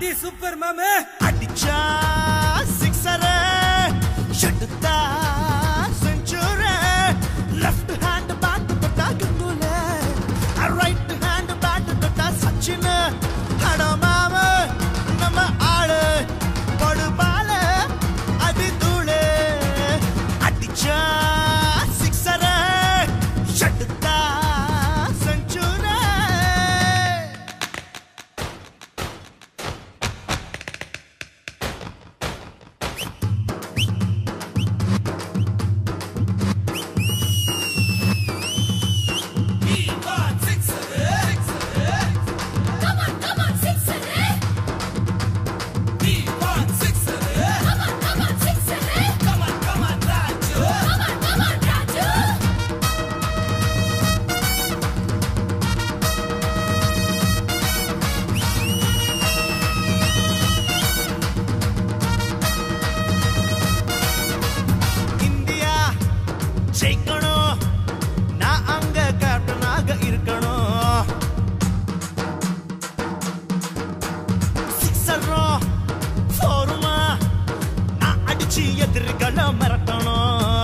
Super மாமே அடிச்சா சிக்ஸர எடுத்தா செஞ்சுர லெஃப்ட் ஹேண்ட் பேட் தொட்டா கங்குல ரைட் ஹேண்ட் பேட் தொட்டா சச்சின் அடமாம நம்ம ஆளு படுபால அது தூளு அடிச்சா சிக்ஸர எடுத்தா செஞ்சுர Come on, come on, six and eight. Come on, come on, six and eight. Come on, come on, Raju. India ஜெயிக்கணும் நான் அங்க கேப்டனாக இருக்கணும் சிக்ஸரும் ஃபோருமா நான் அடிச்சு எதிரிகளை மிரட்டணும்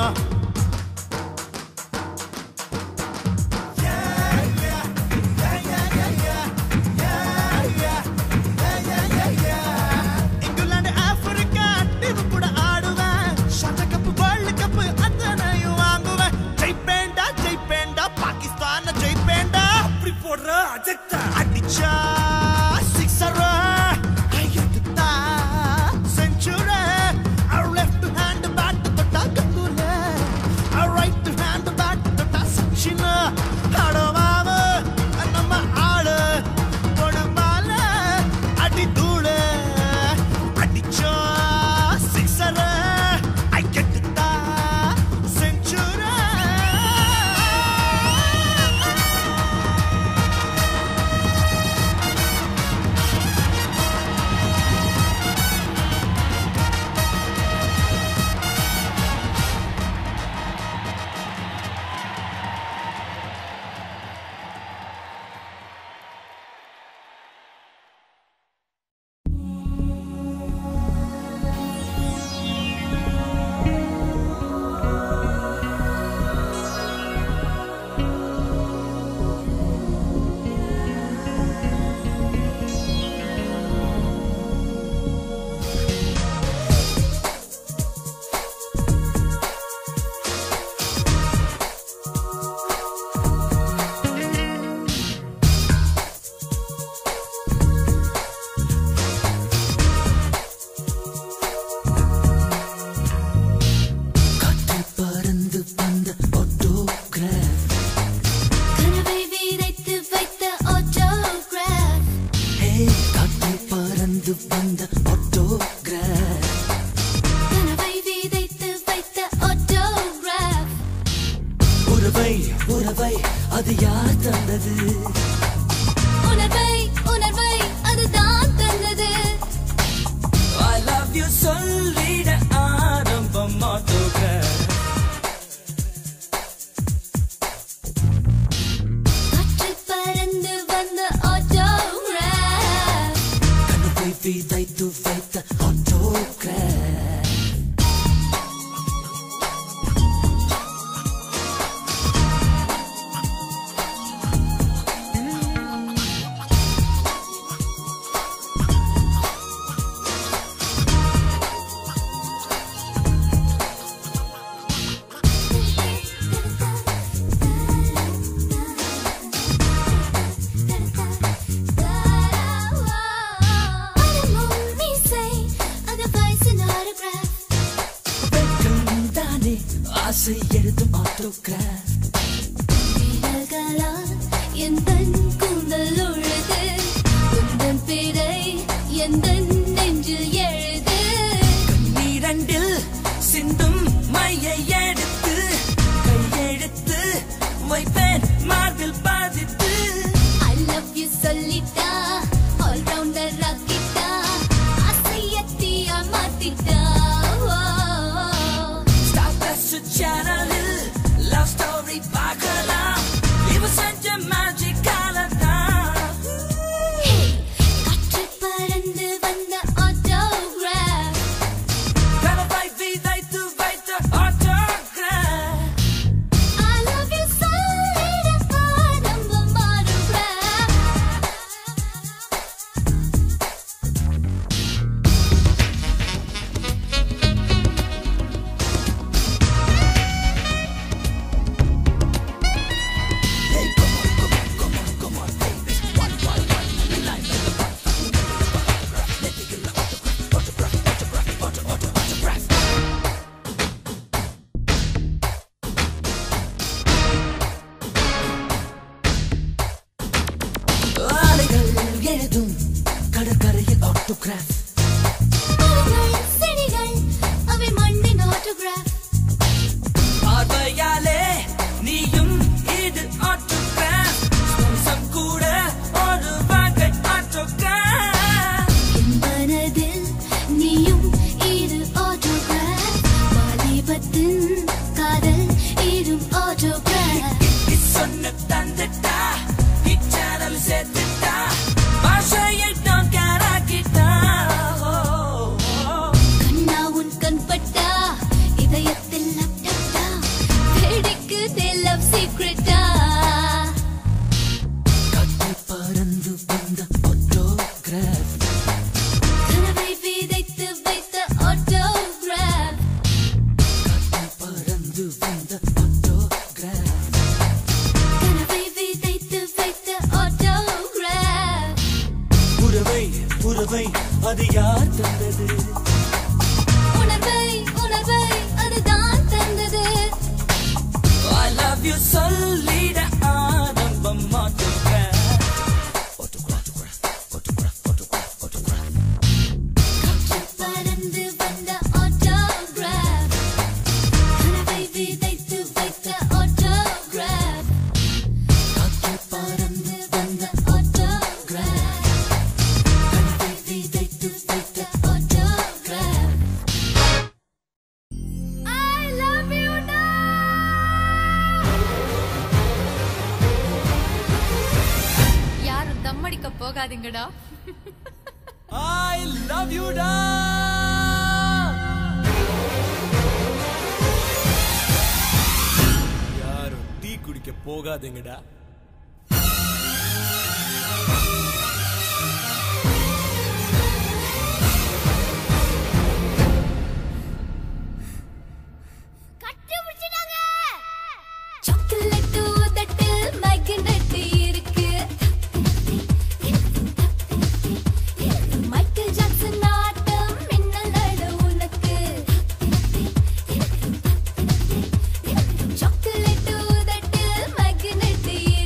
இங்கிலாந்து ஆப்பிரிக்கா டீம் கூட ஆடுவேன் ஷார்ட் கப் வேர்ல்ட் கப் அத்தனையும் வாங்குவேன் ஜெயிப்பேண்டா ஜெயிப்பேண்டா பாகிஸ்தான் ஜெயிப்பேண்டா அப்படி போடுற அஜெக்டா அடிச்சா சிக்ஸர் எடுத்தா செஞ்சுரி லெஃப்ட் ஹேண்ட் பேட் தொட்டா கங்குல ரைட் ஹேண்ட் பேட் தொட்டா சச்சின் அடவாம நம்ம ஆளு கொடுமால அடி தூளு அடிச்சா சிக்ஸர் ஐக்கெட்டுத்தா செஞ்சுரி காற்றில் பறந்து வந்த autograph. கனவை விதைத்து வைத்த autograph. Hey, காற்றில் பறந்து வந்த autograph. கனவை விதைத்து வைத்த autograph. உறவை உறவை அது யார் தந்தது உணர்வை உணர்வை அதுதான் தந்தது I love you சொல்லிட ஆரம்பம் autograph. காற்றில் பறந்து வந்த autograph. கனவை விதைத்து வைத்த autograph. வெட்கம் தானே ஆசை எழுதும் autograph. கண்ணீரண்டில் சிந்தும் மையை எடுத்து கையெழுத்து வைப்பேன் மார்பில் பாதித்து சொல்லிட்டா ஆல்ரவுண்டர் ராக்கிட்டா அசையத்தியா மாத்திட்டா Star Plus சேனலில் லவ் ஸ்டோரி பார்க்கலாம் இவ செஞ்ச மேஜிக்கால தான் autograph பூக்கள், செடிகள், அவை மண்ணின் autograph. பார்வையாலே நீயும் இது autograph ஸ்பர்சம் கூட ஒரு வகை autograph என் மனதில் நீயும் இது autograph. வாலிபத்தின் காதல் இடும் autograph. சொன்ன தந்துட்டா இச்சாரல் சேர்த்துட்டா பாஷையை நான் காராக்கிட்டா கண்ணா உன் கண் பட்டா, இதயத்தில் லப்டப்டா, வெடிக்குதே love secret ஆ. காற்றில் பறந்து வந்த autograph கனவை விதைத்து வைத்த autograph. காற்றில் பறந்து வந்த autograph கனவை விதைத்து வைத்த autograph. உறவை உறவை அது யார் தந்தது உணர்வை உணர்வை அதுதான் தந்தது I love you சொல்லிட ஆரம்பம் autograph autograph autograph autograph autograph காற்றில் பறந்து வந்த autograph. கனவை விதைத்து வைத்த autograph. காற்றில் பறந்து வந்த autograph. கனவை விதைத்து வைத்த autograph. I love you யாரும் தம்மடிக்க போகாதீங்கடா ஐ லவ் யூ டா யாரும் டீ குடிக்க போகாதீங்கடா சாக்லேட் உதட்டில் magnet இருக்கு. மைக்கேல் ஜாக்சன் ஆட்டம் மின்னல் அழகு உனக்கு. சாக்லேட் உதட்டில் magnet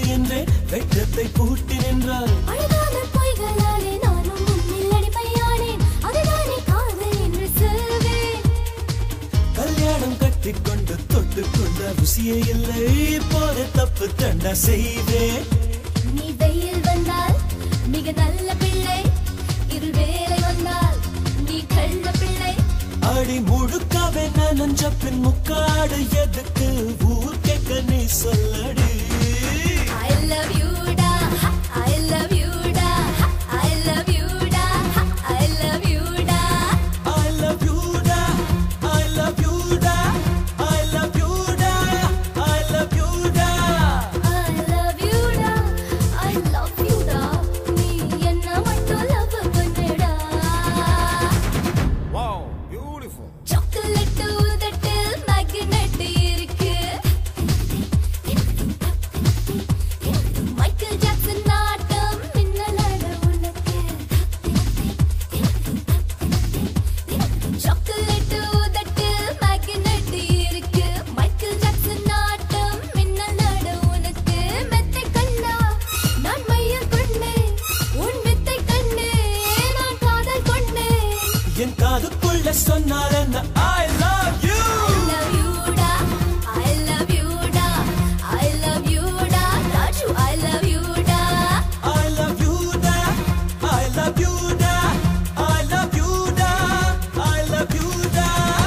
என்றே வெட்கத்தை பூட்டி நின்றாள் அழகான பொய்களாலே நானும் உன்னில் அடிமையானேன் அதுதானே காதல் என்று சொல்வேன் கல்யாணம் கட்டிக்கொண்டு தொட்டுக்கொண்ட ருசியே இல்லை இப்போது தப்பு தண்டா செய்வேன் நீ வெயில் வந்தால் மிக நல்ல பிள்ளை இருள் வேலை வந்தால் நீ கள்ள பிள்ளை அடி முழுக்காவே நனஞ்ச பின் முக்காடு எதுக்கு ஊர் கேட்க நீ சொல்லடி I love you டா I love you டா I love you டா I love you டா I love you da, I love you da, I love you da, I love you da. I love you டா I love you டா நீ என்ன மட்டும் love பண்ணுடா wow beautiful chocolate உதட்டில் magnet இருக்கு மைக்கேல் ஜாக்சன் நாட்டம் மின்னலட உனக்கு சாக்லேட் உதட்டில் மேக்னெட் இருக்கு மைக்கேல் ஜாக்சன் நாட்டம் மின்னலட உனக்கு மெத்தை கண்ணா நான் மையம் கொண்டேன் உன் மெத்தை கண்ணே நான் காதல் கொண்டேன் என் காதுக்குள்ள சொன்னால் என்ன I love you I love you da, I love you da, I love you da, Raju, I love you da. I love you da, I love you da, I love you da, I love you da.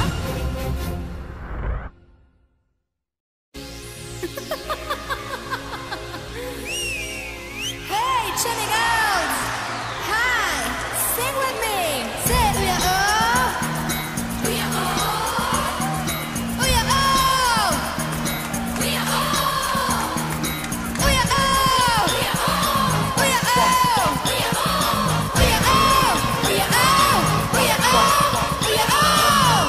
Hey, chilling out. Hi, sing with me. Say we are all. We are all. We are all. We are all. We are all. We are all. We are all. We are all. We are all. We are all. We are all. We are all.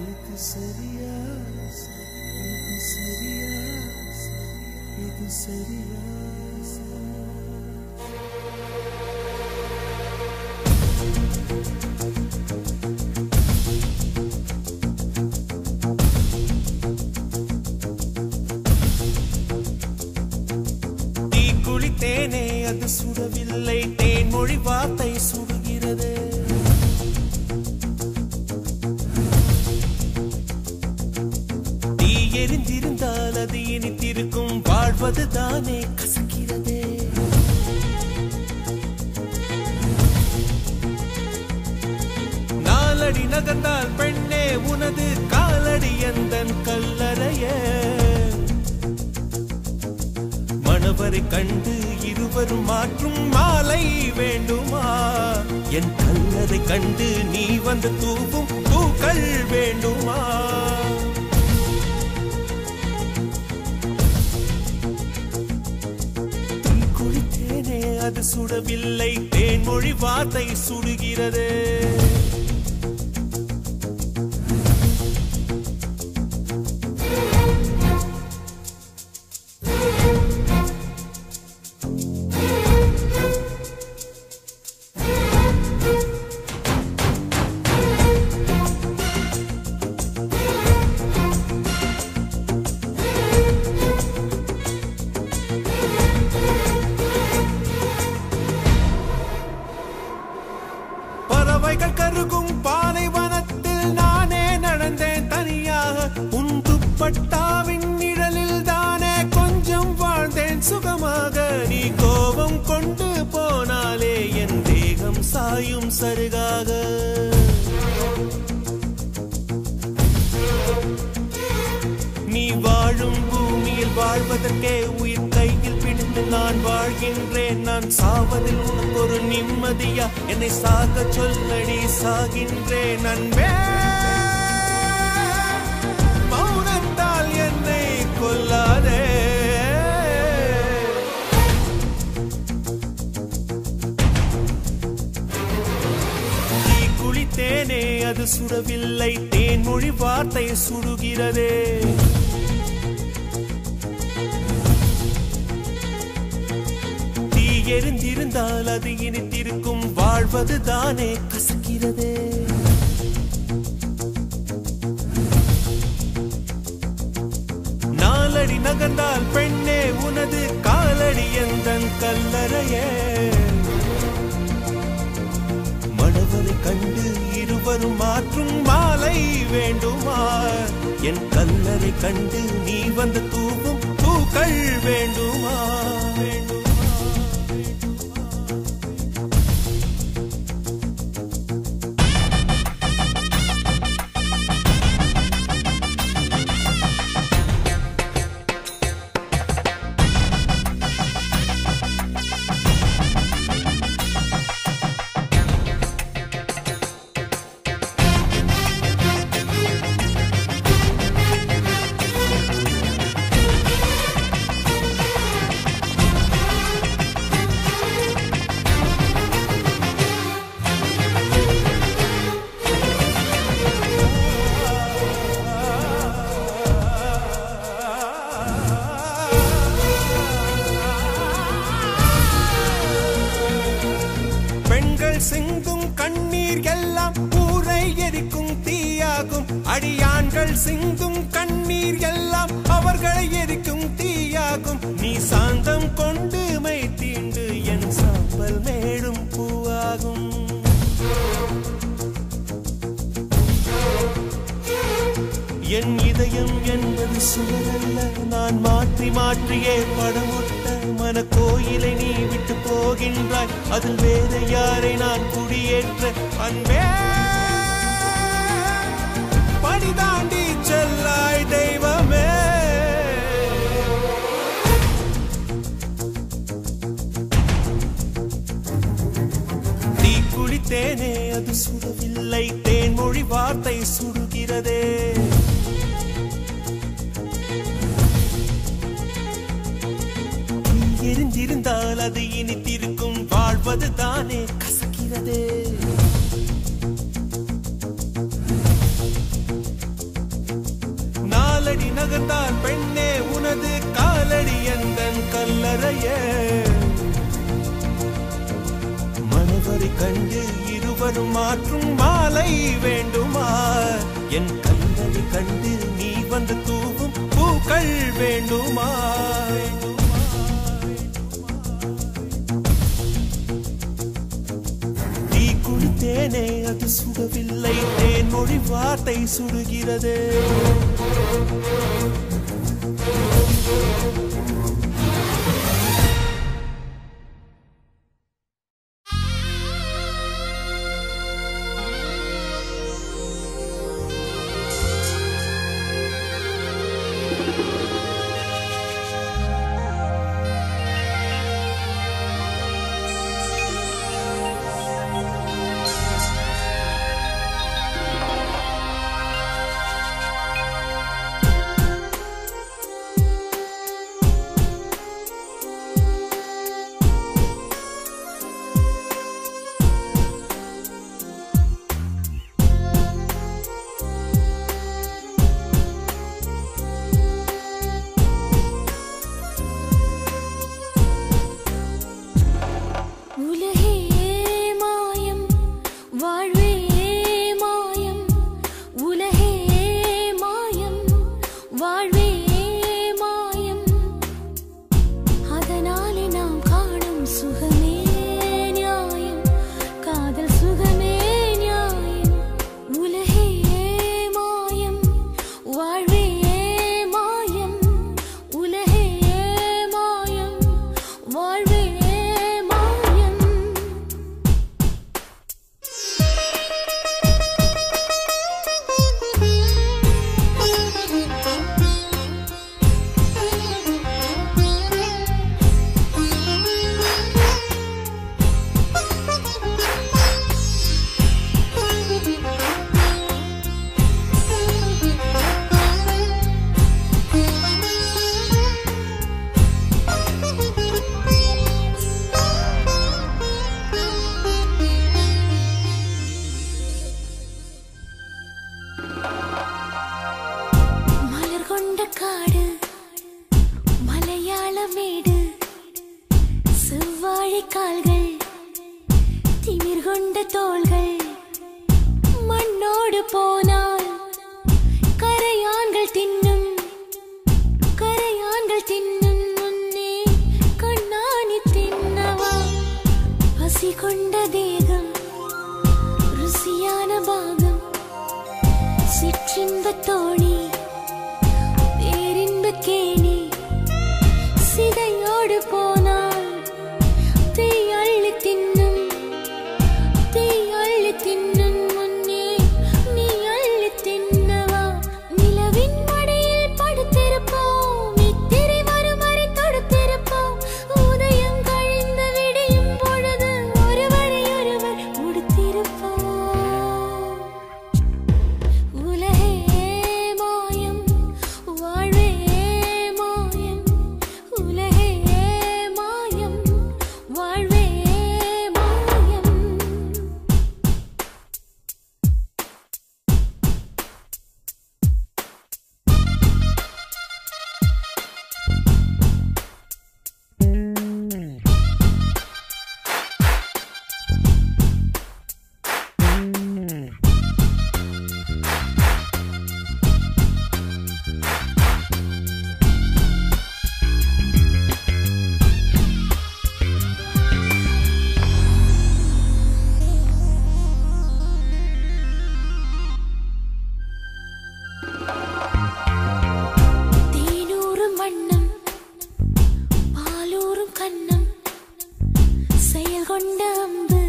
இது சரியா இது சரியா இது சரியா தீ குளித்தேனே அது சுடவில்லை தேன்மொழி வார்த்தை சுடுகிறது தீ எரிந்திருந்தால் அது இனித்திருக்கும் வாழ்வது தானே கசக்கிறதே நாலடி நகர்ந்தால் பெண்ணே உனது காலடி எந்தன் கல்லறையே மணவரை கண்டு இருவரும் மாற்றும் மாலை வேண்டுமா என் கல்லறை கண்டு நீ வந்து தூவும் பூக்கள் வேண்டுமா தீ குளித்தேனே அது சுடவில்லை தேன்மொழி வார்த்தை சுடுகிறது பறவைகள் கருகும் பாலைவனத்தில் நானே நடந்தேன் தனியாக உன் துப்பட்டாவின் நிழலில் தானே கொஞ்சம் வாழ்ந்தேன் சுகமாக நீ கோபம் கொண்டு போனாலே என் தேகம் சாயும் சருகாக நீ வாழும் பூமியில் வாழ்வதற்கே உயிர் கையில் பிடித்து நான் வாழ்கின்றேன் நான் சாவதில் உனக்கு ஒரு நிம்மதியா என்னை சாக சொல்லடி சாகின்றேன் அன்பே மௌனத்தால் என்னை கொல்லாதே தீ குளித்தேனே அது சுடவில்லை தேன்மொழி வார்த்தை சுடுகிறதே தீ எரிந்திருந்தால் அது இனித்திருக்கும் வாழ்வது தானே கசக்கிறதே நாலடி நகர்ந்தால் பெண்ணே உனது காலடி எந்தன் கல்லறையே மணவரை கண்டு இருவரும் மாற்றும் மாலை வேண்டுமா என் கல்லறை கண்டு நீ வந்து தூவும் பூக்கள் வேண்டுமா வேண்டுமா பெண்கள் சிந்தும் கண்ணீர் எல்லாம் ஊரை எரிக்கும் தீயாகும் அடியாண்கள் சிந்தும் கண்ணீர் எல்லாம் அவர்களை எரிக்கும் தீயாகும் நீ சாந்தம் கொண்டு மை தீண்டு என் சாம்பல் மேடும் பூவாகும் என் இதயம் என்பது சுவரல்ல நான் மாற்றி மாற்றியே படமொட்ட மன கோயிலை நீ விட்டு போகின்றாய் அதில் வேற யாரை நான் குடியேற்ற அன்பே படி தாண்டி செல்லாய் தெய்வமே தீ குளித்தேனே அது சுடவில்லை தேன்மொழி வார்த்தை சுடுகிறதே நீ எரிந்திருந்தால் அது இனித்திருக்கும் வாழ்வது தானே கசக்கிறதே கண்டு இருவரும் மாற்றும் மாலை வேண்டுமா என் கண்களை கண்டு நீ வந்து தூவும் பூக்கள் வேண்டுமா தீ குளித்தேனே அது சுடவில்லை தேன் மொழி வார்த்தை சுடுகிறது உலகே மாயம் வாழ்வே மாயம் உலகே மாயம் வாழ்வே மாயம் அதனாலே நாம் காணும் சுகமே நியாயம் காதல் சுகமே நியாயம் உலகே மாயம் வாழ்வே மாயம் உலகே மாயம் வாழ்வே மாயம் மலர் கொண்ட காடு மலையாள மேடு செவ்வாழை கால்கள் திமிர் கொண்ட தோள்கள் மண்ணோடு போனால் கரையான்கள் தின்னும் கரையான்கள் தின்னும் முன்னே கண்ணாணி தின்னவா பசி கொண்ட தேகம் ருசியான பாகம் சிற்றின்பத் தோணி பேரின்ப கேணி சிதையோடு போனால் தீ அள்ளி தின்னும் தீ அள்ளி தின்னும் முன்னே நீ அள்ளி தின்னவா நிலவின் மடியில் படுத்திருப்போம் இத்திரை வரும் வரை தொடுத்திருப்போம் உதயம் கழிந்து விடியும் பொழுது ஒருவரை ஒருவர் முடித்திருப்போம் உலகே மாயம் வாழ்வே மாயம் உலகே மாயம் வாழ்வே மாயம் தேனூரும் வண்ணம் பாலூரும் கண்ணம் செயல் கொண்ட அம்பு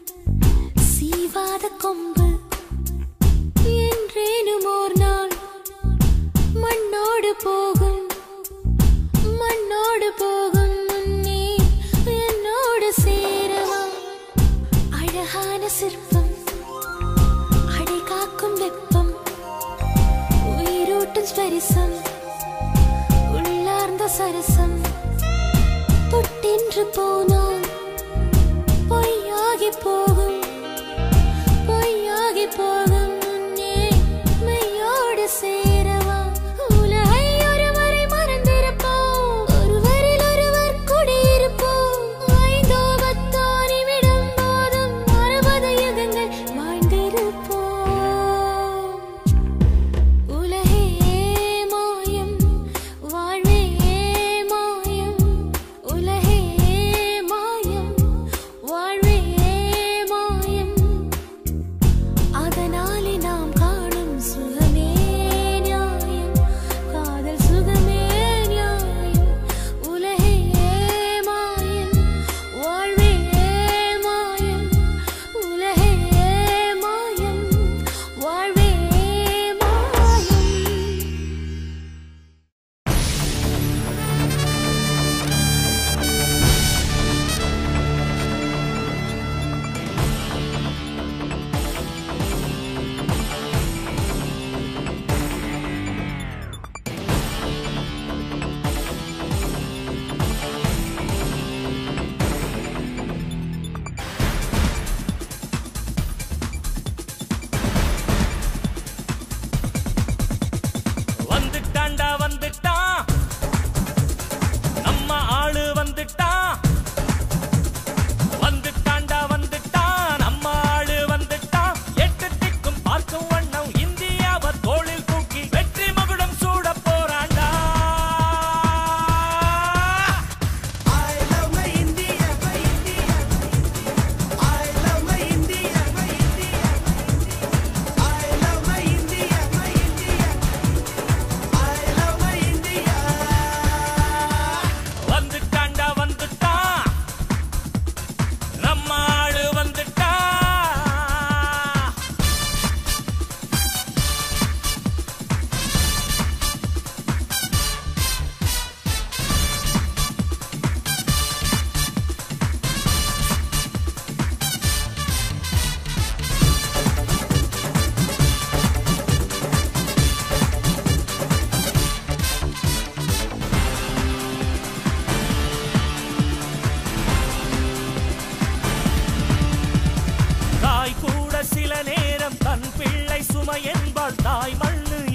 சீவாத கொம்பு என்றேனும் ஓர் நாள் மண்ணோடு போகும் மண்ணோடு போகும் முன்னே என்னோடு சேரவா அழகான சிற்பம் அடை காக்கும் வெப்பம் உயிரூட்டும் ஸ்பரிசம் உள்ளார்ந்த சரசம் தொட்டென்று போனால் பொய்யாகி போகும் பொய்யாகி போகும் முன்னே மெய்யோடு சேரவா உலகை ஒருவரை மறந்திருப்போம் ஒருவரில் ஒருவர் குடியிருப்போம் ஐந்தோ பத்தோ நிமிடம் போதும்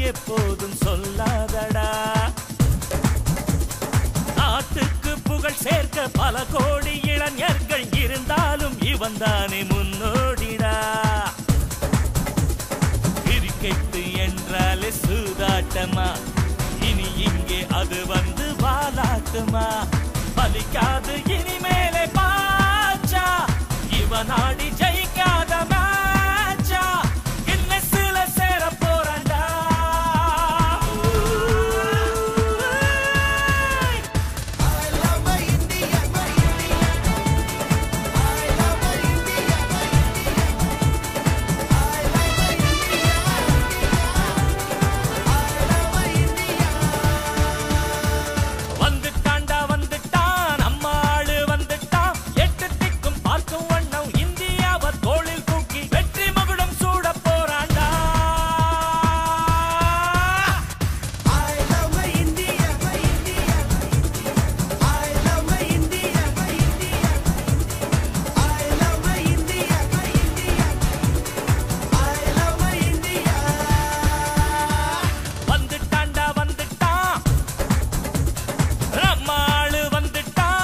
எப்போதும் சொல்லாதடா நாட்டுக்கு புகழ் சேர்க்க பல கோடி இளைஞர்கள் இருந்தாலும் இவன் தானே முன்னோடிடா கிரிக்கெட்டு என்றாலே சூதாட்டமா இனி இங்கே அது வந்து வாலாட்டுமா பலிக்காது இனிமேலே பாச்சா இவன் ஆடி ஜெயிக்காத மேட்சா கின்னஸ்ல சேர போறான்டா வந்துட்டான்டா வந்துட்டான் நம்ம ஆளு வந்துட்டான் எட்டு திக்கும் பார்க்கும் வண்ணம் இந்தியாவை தோளில் தூக்கி வெற்றி மகுடம் சூட போறான்டா வந்துட்டான்டா வந்துட்டான் நம்ம ஆளு வந்துட்டான்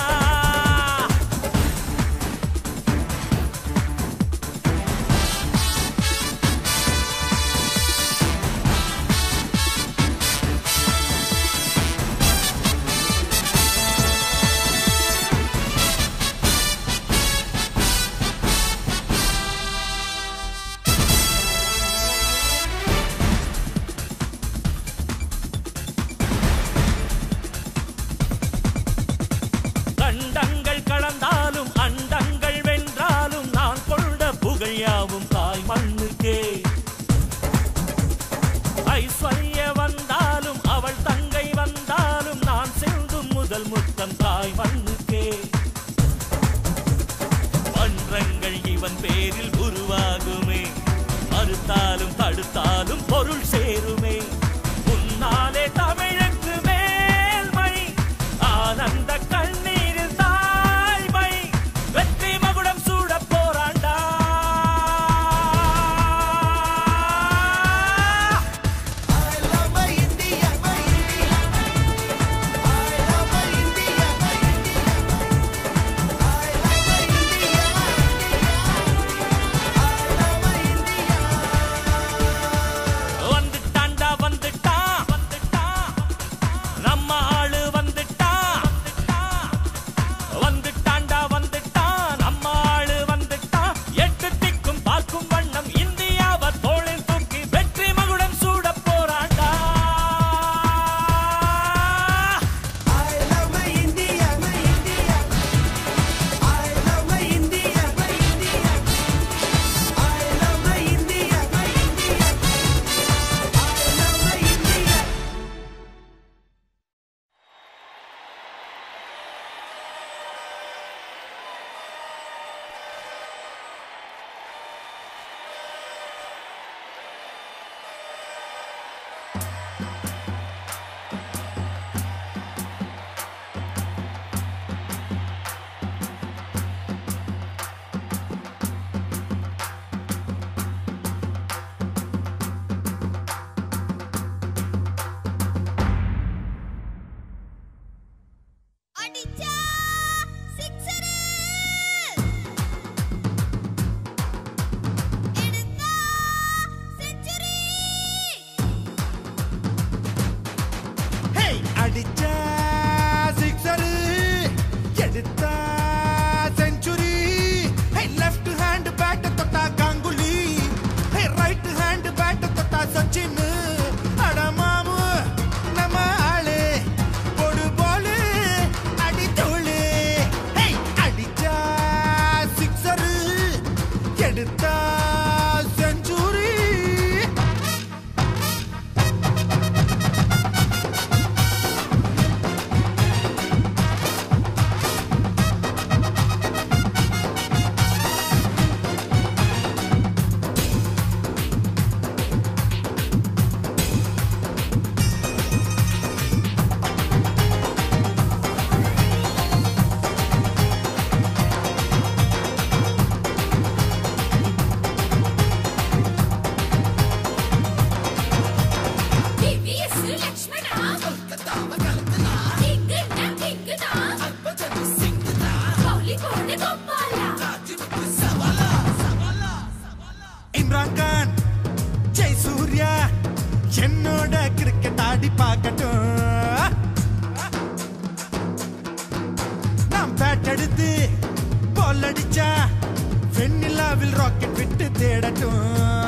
கண்டங்கள் கடந்தாலும் அண்டங்கள் வென்றாலும் நான் கொண்ட புகழ் யாவும் தாய் மண்ணுக்கே ஐஸ்வர்ய வந்தாலும் அவள் தங்கை வந்தாலும் நான் செல்லும் முதல் முத்தம் தாய் மண்ணுக்கே மன்றங்கள் இவன் பேரில் உருவாகுமே மறுத்தாலும் தடுத்தாலும் பொருள் சேருமே முன்னாலே தமிழுக்கு மேல்மை ஆனந்த கண்ணீரில் தாய்மை வெற்றி மகுடம் சூட போராண்டா என்னோட கிரிக்கெட் ஆடி பார்க்கட்டும் நான் பேட் எடுத்து பால் அடிச்சா வெண்ணிலாவில் ராக்கெட் விட்டு தேடட்டும்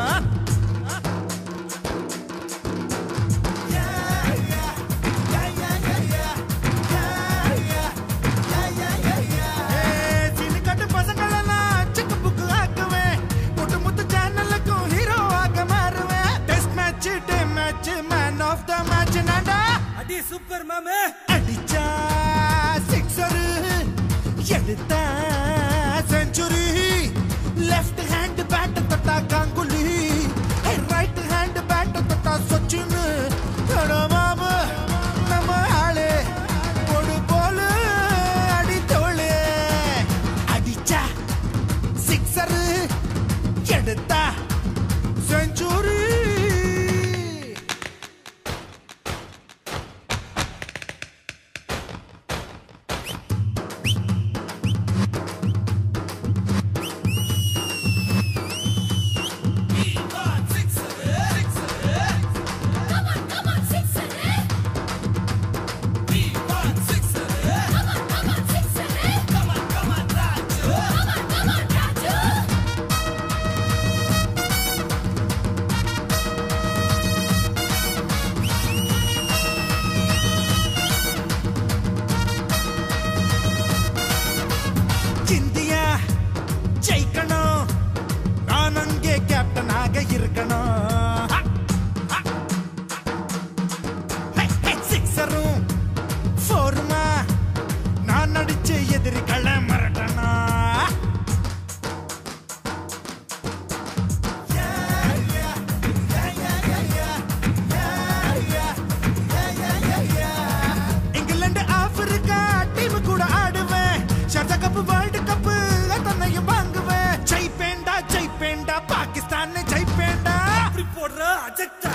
ஏய், சீனிக்காட்டு பசங்களெல்லாம் சிக்கு புக்கு ஆக்குவேன். முத்து முத்து சேனலுக்கும் hero ஆக மாறுவேன். Test match, day match, man of the match நான்டா. அடி சூப்பர் மாமே அடிச்சா sixer, எடுத்தா century. Left hand bat தொட்டா காங்குலி. Hey, right hand bat தொட்டா சச்சின். அட மாமா, நம்ம ஆளு. ஒரு ball, அடி தோளு. அடிச்சா சிக்ஸர் எடுத்தா century Come on, come on, sixer. Come on, come on, sixer. Come on, come on, Raju. India ஜெயிக்கணும் நான் அங்கே கேப்டனாக இருக்கணும் சிக்ஸரும் ஃபோருமா நான் அடிச்சு எதிரிகளை மிரட்டணும் இங்கிலாந்து ஆப்பிரிக்கா டீம் கூட ஆடுவேன் ஷர்ஜா கப் வேர்ல்டு கப் தன்னையும் வாங்குவேன் ஜெயிப்பேண்டா ஜெயிப்பேண்டா பாகிஸ்தான் ஜெயிப்பேண்டா அப்படி போடுற அஜெக்டா